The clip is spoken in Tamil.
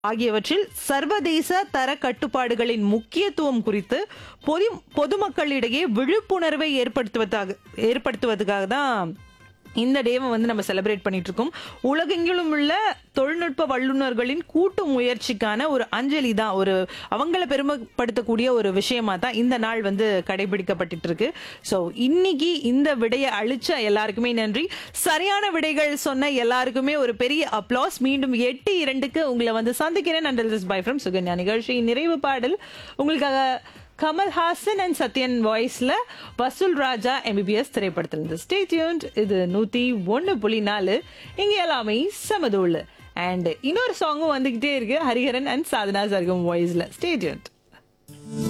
ஆகியவற்றில் சர்வதேச தர கட்டுப்பாடுகளின் முக்கியத்துவம் குறித்து பொது பொதுமக்களிடையே விழிப்புணர்வை ஏற்படுத்துவதாக ஏற்படுத்துவதற்காக தான் இந்த டேவை வந்து நம்ம செலிப்ரேட் பண்ணிட்டு இருக்கோம் உலகெங்கிலும் உள்ள தொழில்நுட்ப வல்லுநர்களின் கூட்டு முயற்சிக்கான ஒரு அஞ்சலி தான் ஒரு அவங்கள பெருமைப்படுத்தக்கூடிய ஒரு விஷயமா தான் இந்த நாள் வந்து கடைபிடிக்கப்பட்டுட்டு இருக்கு ஸோ இன்னைக்கு இந்த விடையை அழிச்ச எல்லாருக்குமே நன்றி சரியான விடைகள் சொன்ன எல்லாருக்குமே ஒரு பெரிய அப்ளாஸ் மீண்டும் எட்டு இரண்டுக்கு உங்களை வந்து சந்திக்கிறேன் until this by from Sukanya நிகழ்ச்சியின் நிறைவு பாடல் உங்களுக்காக கமல்ஹாசன் அண்ட் சத்யன் வாய்ஸ்ல வசூல் ராஜா எம்பிபிஎஸ் திரைப்படத்திலிருந்து ஸ்டே டியூன்ட் இது நூத்தி ஒன்னு புள்ளி நாலு இங்க எல்லாமே சமதூள் அண்ட் இன்னொரு சாங்கும் வந்துகிட்டே இருக்கு ஹரிஹரன் அண்ட் சாதனா சர்கம் வாய்ஸ்ல ஸ்டே டியூன்ட்